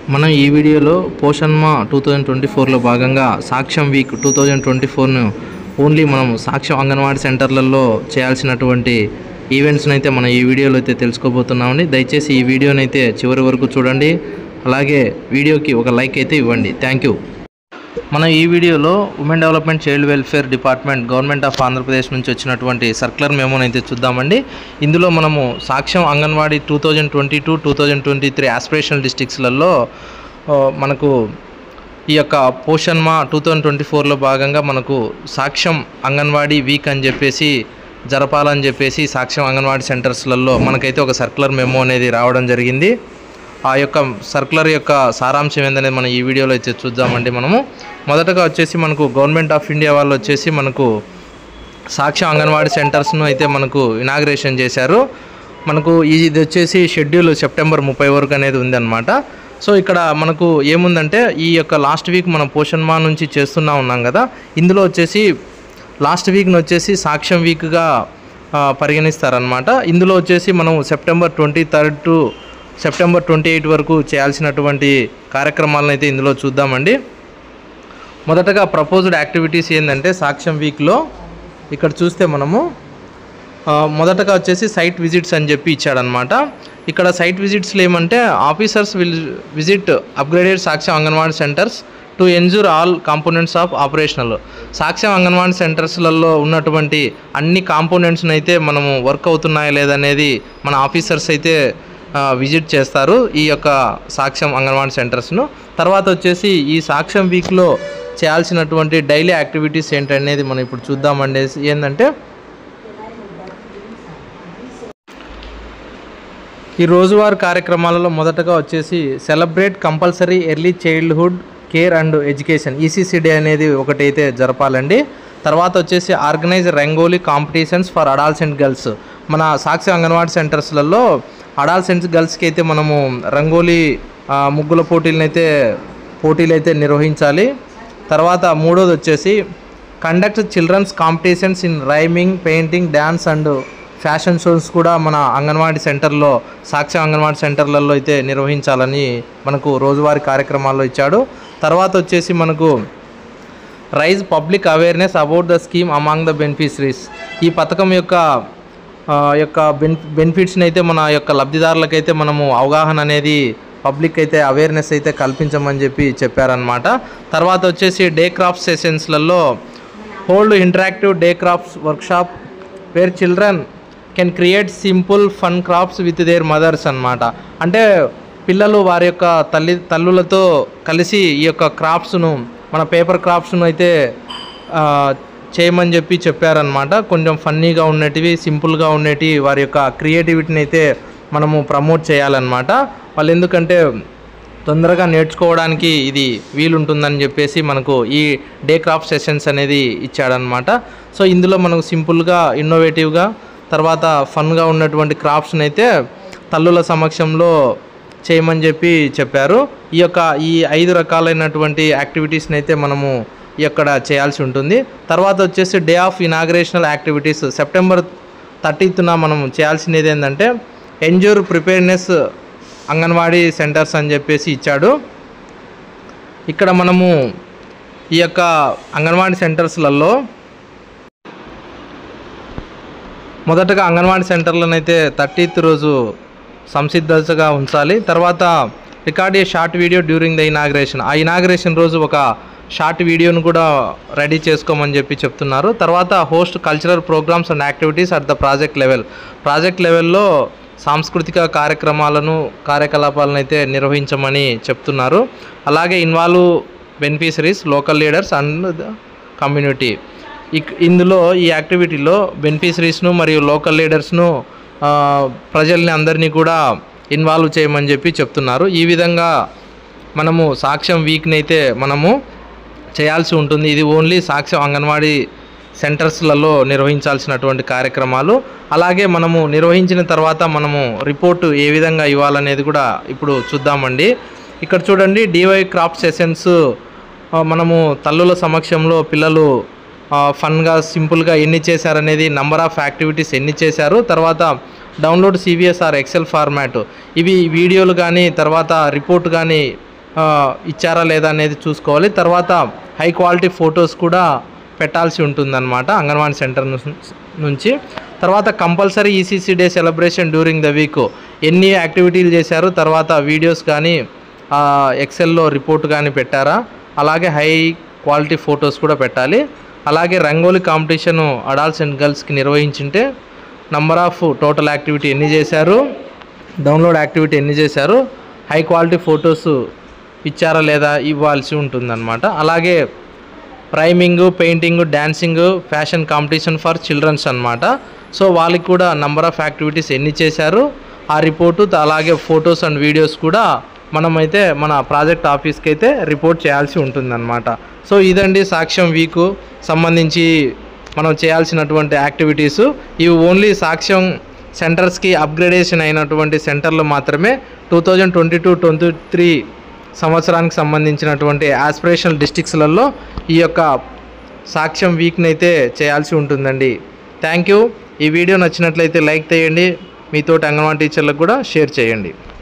మనం ఈ వీడియోలో పోషణ్మా టూ థౌజండ్ ట్వంటీ ఫోర్లో భాగంగా Saksham week two thousand twenty ఫోర్ను ఓన్లీ మనం సాక్ష్యం అంగన్వాడీ సెంటర్లలో చేయాల్సినటువంటి ఈవెంట్స్ని అయితే మనం ఈ వీడియోలో అయితే తెలుసుకోబోతున్నామండి దయచేసి ఈ వీడియోని అయితే చివరి వరకు చూడండి అలాగే వీడియోకి ఒక లైక్ అయితే ఇవ్వండి థ్యాంక్ యూ మనం ఈ వీడియోలో women development child welfare department government of Andhra Pradesh నుంచి వచ్చినటువంటి సర్క్యులర్ మెమోని అయితే చూద్దామండి ఇందులో మనము Saksham Anganwadi two thousand twenty two two thousand twenty three aspirational డిస్టిక్స్లలో మనకు ఈ యొక్క పోషణ్మా టూ థౌజండ్ ట్వంటీ ఫోర్లో భాగంగా మనకు సాక్ష్యం అంగన్వాడీ వీక్ అని చెప్పేసి జరపాలని చెప్పేసి సాక్ష్యం అంగన్వాడీ సెంటర్స్లలో మనకైతే ఒక సర్క్యులర్ మెమో అనేది రావడం జరిగింది ఆ యొక్క సర్క్యులర్ యొక్క సారాంశం ఏందనేది మనం ఈ వీడియోలో అయితే చూద్దామండి మనము మొదటగా వచ్చేసి మనకు గవర్నమెంట్ ఆఫ్ ఇండియా వాళ్ళు వచ్చేసి మనకు సాక్ష్యం అంగన్వాడీ సెంటర్స్ను అయితే మనకు ఇనాగ్రేషన్ చేశారు మనకు ఇది వచ్చేసి షెడ్యూల్ సెప్టెంబర్ ముప్పై వరకు అనేది ఉందన్నమాట సో ఇక్కడ మనకు ఏముందంటే ఈ యొక్క లాస్ట్ వీక్ మనం పోషణ్ మా నుంచి చేస్తున్నా ఉన్నాం కదా ఇందులో వచ్చేసి లాస్ట్ వీక్ని వచ్చేసి సాక్ష్యం వీక్గా పరిగణిస్తారనమాట ఇందులో వచ్చేసి మనం September twenty third to September twenty eight వరకు చేయాల్సినటువంటి కార్యక్రమాలను అయితే ఇందులో చూద్దామండి మొదటగా ప్రపోజ్డ్ యాక్టివిటీస్ ఏంటంటే సాక్ష్యం వీక్లో ఇక్కడ చూస్తే మనము ఆ, మొదటగా వచ్చేసి సైట్ విజిట్స్ అని చెప్పి ఇచ్చాడనమాట ఇక్కడ సైట్ విజిట్స్లో ఏమంటే officers will visit upgraded Saksham Anganwadi centres to ensure all components of operational Saksham Anganwadi సెంటర్స్లలో ఉన్నటువంటి అన్ని కాంపోనెంట్స్ని అయితే మనము వర్క్ అవుతున్నాయా లేదనేది మన ఆఫీసర్స్ అయితే ఆ, విజిట్ చేస్తారు ఈ యొక్క సాక్ష్యం అంగన్వాడీ సెంటర్స్ను తర్వాత వచ్చేసి ఈ సాక్ష్యం వీక్లో చేయాల్సినటువంటి డైలీ యాక్టివిటీస్ ఏంటనేది మనం ఇప్పుడు చూద్దామండి ఏంటంటే ఈ రోజువారీ కార్యక్రమాలలో మొదటగా వచ్చేసి celebrate compulsory early childhood care and education ECC day అనేది ఒకటైతే జరపాలండి తర్వాత వచ్చేసి organise rangoli competitions for adolescent girls మన సాక్షి అంగన్వాడీ సెంటర్స్లలో అడాల్సెంట్ గర్ల్స్కి అయితే మనము రంగోలీ ఆ, ముగ్గుల పోటీలను అయితే పోటీలు అయితే నిర్వహించాలి తర్వాత మూడోది వచ్చేసి conduct childrens competitions in rhyming painting dance and fashion shows కూడా మన అంగన్వాడీ సెంటర్లో సాక్ష్యం అంగన్వాడీ సెంటర్లలో అయితే నిర్వహించాలని మనకు రోజువారీ కార్యక్రమాల్లో ఇచ్చాడు తర్వాత వచ్చేసి మనకు raise public awareness about the scheme among the beneficiaries ఈ పథకం యొక్క ఆ, యొక్క బెన్ బెనిఫిట్స్ని అయితే మన యొక్క లబ్ధిదారులకైతే మనము అవగాహన అనేది పబ్లిక్ అయితే అవేర్నెస్ అయితే కల్పించమని చెప్పి చెప్పారనమాట తర్వాత వచ్చేసి డే క్రాఫ్ట్ సెషన్స్లలో hold interactive day crafts workshop where children can create simple fun crafts with their mothers అన్నమాట అంటే పిల్లలు వారి యొక్క తల్లి తల్లులతో కలిసి ఈ యొక్క క్రాఫ్ట్స్ను మన పేపర్ క్రాఫ్ట్స్ను అయితే ఆ, చేయమని చెప్పి చెప్పారనమాట కొంచెం ఫన్నీగా ఉండేటివి సింపుల్గా ఉండేటివి వారి యొక్క క్రియేటివిటీని అయితే మనము ప్రమోట్ చేయాలన్నమాట వాళ్ళు ఎందుకంటే తొందరగా నేర్చుకోవడానికి ఇది వీలుంటుందని చెప్పేసి మనకు ఈ డే క్రాఫ్ట్ సెషన్స్ అనేది ఇచ్చాడనమాట సో ఇందులో మనకు సింపుల్గా ఇన్నోవేటివ్గా తర్వాత ఫన్గా ఉన్నటువంటి క్రాఫ్ట్స్ని అయితే తల్లుల సమక్షంలో చేయమని చెప్పి చెప్పారు ఈ యొక్క ఈ ఐదు రకాలైనటువంటి యాక్టివిటీస్ని అయితే మనము ఇక్కడ చేయాల్సి ఉంటుంది తర్వాత వచ్చేసి day of inaugurational activities September థర్టీత్న మనం చేయాల్సినది ఏంటంటే ఎంజూర్ ప్రిపేర్నెస్ అంగన్వాడీ సెంటర్స్ అని చెప్పేసి ఇచ్చాడు ఇక్కడ మనము ఈ యొక్క అంగన్వాడీ సెంటర్స్లలో మొదటగా అంగన్వాడీ సెంటర్లను అయితే థర్టీత్ రోజు సంసిద్ధతగా ఉంచాలి తర్వాత record a short video during the inauguration ఆ ఇనాగ్రేషన్ రోజు ఒక షార్ట్ వీడియోను కూడా రెడీ చేసుకోమని చెప్పి చెప్తున్నారు తర్వాత host cultural programmes and activities at the project level project లెవెల్లో సాంస్కృతిక కార్యక్రమాలను కార్యకలాపాలను అయితే నిర్వహించమని చెప్తున్నారు అలాగే involve beneficiaries local leaders and the community ఇక్ ఇందులో ఈ యాక్టివిటీలో బెనిఫిషరీస్ను మరియు లోకల్ లీడర్స్ను ఆ, ప్రజల్ని అందరినీ కూడా ఇన్వాల్వ్ చేయమని చెప్పి చెప్తున్నారు ఈ విధంగా మనము సాక్ష్యం వీక్ని అయితే మనము చేయాల్సి ఉంటుంది ఇది ఓన్లీ సాక్ష్యం అంగన్వాడీ సెంటర్స్లలో నిర్వహించాల్సినటువంటి కార్యక్రమాలు అలాగే మనము నిర్వహించిన తర్వాత మనము రిపోర్టు ఏ విధంగా ఇవ్వాలనేది కూడా ఇప్పుడు చూద్దామండి ఇక్కడ చూడండి డివై క్రాఫ్ట్ సెషన్స్ ఆ, మనము తల్లుల సమక్షంలో పిల్లలు ఆ, ఫన్గా సింపుల్గా ఎన్ని చేశారనేది నంబర్ ఆఫ్ యాక్టివిటీస్ ఎన్ని చేశారు తర్వాత డౌన్లోడ్ సివిఎస్ఆర్ ఎక్సెల్ ఫార్మాట్ ఇవి వీడియోలు కానీ తర్వాత రిపోర్ట్ కానీ ఆ, ఇచ్చారా లేదా అనేది చూసుకోవాలి తర్వాత హై క్వాలిటీ ఫొటోస్ కూడా పెట్టాల్సి ఉంటుందన్నమాట అంగన్వాడీ సెంటర్ ను- నుంచి తర్వాత compulsory ECC day celebration during the week ఎన్ని యాక్టివిటీలు చేశారు తర్వాత వీడియోస్ కానీ ఎక్సెల్లో రిపోర్ట్ కానీ పెట్టారా అలాగే హై క్వాలిటీ ఫొటోస్ కూడా పెట్టాలి అలాగే రంగోలీ కాంపిటీషన్ అడాల్ట్స్ అండ్ గర్ల్స్కి నిర్వహించింటే నంబర్ ఆఫ్ టోటల్ యాక్టివిటీ ఎన్ని చేశారు డౌన్లోడ్ యాక్టివిటీ ఎన్ని చేశారు హై క్వాలిటీ ఫొటోస్ ఇచ్చారా లేదా ఇవ్వాల్సి ఉంటుందన్నమాట అలాగే rhyming painting dancing fashion competition for childrens అన్నమాట సో వాళ్ళకి కూడా నంబర్ ఆఫ్ యాక్టివిటీస్ ఎన్ని చేశారు ఆ రిపోర్టు అలాగే ఫొటోస్ అండ్ వీడియోస్ కూడా మనమైతే మన ప్రాజెక్ట్ ఆఫీస్కి అయితే రిపోర్ట్ చేయాల్సి ఉంటుందన్నమాట సో ఇదండి సాక్ష్యం వీకు సంబంధించి మనం చేయాల్సినటువంటి యాక్టివిటీస్ ఇవి ఓన్లీ సాక్ష్యం సెంటర్స్కి అప్గ్రేడేషన్ అయినటువంటి సెంటర్లు మాత్రమే two thousand twenty two twenty three సంవత్సరానికి సంబంధించినటువంటి ఆస్పిరేషనల్ డిస్టిక్స్లలో ఈ యొక్క సాక్ష్యం వీక్ని అయితే చేయాల్సి ఉంటుందండి థ్యాంక్ యూ ఈ వీడియో నచ్చినట్లయితే లైక్ చేయండి మీతోటి అంగన్వాడీ టీచర్లకు కూడా షేర్ చేయండి